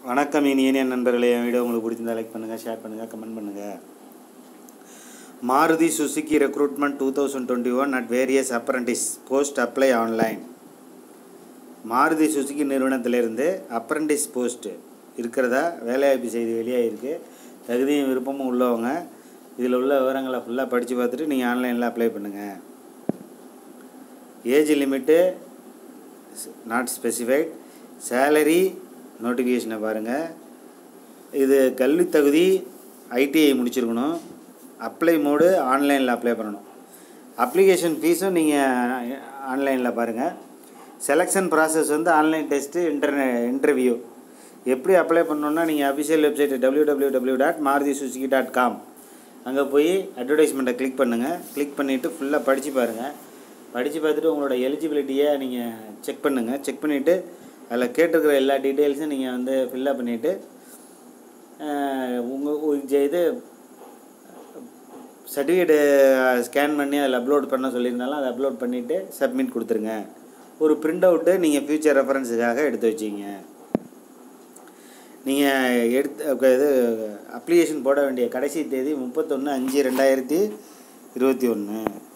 வணக்கம் இனிய நண்பர்களே என் வீடியோ உங்களுக்கு பிடிச்சிருந்தா லைக் பண்ணுங்கள் ஷேர் பண்ணுங்கள் கமெண்ட் பண்ணுங்கள் Maruti Suzuki recruitment two thousand twenty one at various apprentice post apply online Maruti Suzuki நிறுவனத்திலிருந்து அப்ரண்டிஸ் போஸ்ட்டு இருக்கிறதா வேலைவாய்ப்பு செய்தி வெளியாகிருக்கு தகுதியும் விருப்பமும் உள்ளவங்க இதில் உள்ள விவரங்களை ஃபுல்லாக படித்து பார்த்துட்டு நீங்கள் ஆன்லைனில் அப்ளை பண்ணுங்கள் age limit not specified salary நோட்டிஃபிகேஷனை பாருங்கள் இது கல்வி தகுதி ஐடிஐ முடிச்சிருக்கணும் அப்ளை மோடு ஆன்லைனில் அப்ளை பண்ணணும் அப்ளிகேஷன் ஃபீஸும் நீங்கள் ஆன்லைனில் பாருங்கள் செலெக்ஷன் ப்ராசஸ் வந்து ஆன்லைன் டெஸ்ட்டு இன்டர்நெ இன்டர்வியூ எப்படி அப்ளை பண்ணணுன்னா நீங்கள் official website W W W dot Maruti Suzuki dot com அங்கே போய் அட்வர்டைஸ்மெண்ட்டை கிளிக் பண்ணுங்கள் கிளிக் பண்ணிவிட்டு ஃபுல்லாக படித்து பாருங்கள் படித்து பார்த்துட்டு உங்களோட எலிஜிபிலிட்டியை நீங்கள் செக் பண்ணுங்கள் செக் பண்ணிவிட்டு அதில் கேட்டிருக்கிற எல்லா டீட்டெயில்ஸும் நீங்கள் வந்து ஃபில்லப் பண்ணிவிட்டு உங்கள் இது சர்டிஃபிகேட்டு ஸ்கேன் பண்ணி அதில் அப்லோட் பண்ண சொல்லியிருந்தாலும் அதை அப்லோட் பண்ணிவிட்டு சப்மிட் கொடுத்துருங்க ஒரு பிரிண்ட் அவுட்டு நீங்கள் ஃப்யூச்சர் ரெஃபரன்ஸுக்காக எடுத்து வச்சிங்க நீங்கள் எடுத்து இது அப்ளிகேஷன் போட வேண்டிய கடைசி தேதி முப்பத்தொன்று அஞ்சு ரெண்டாயிரத்தி இருபத்தி ஒன்று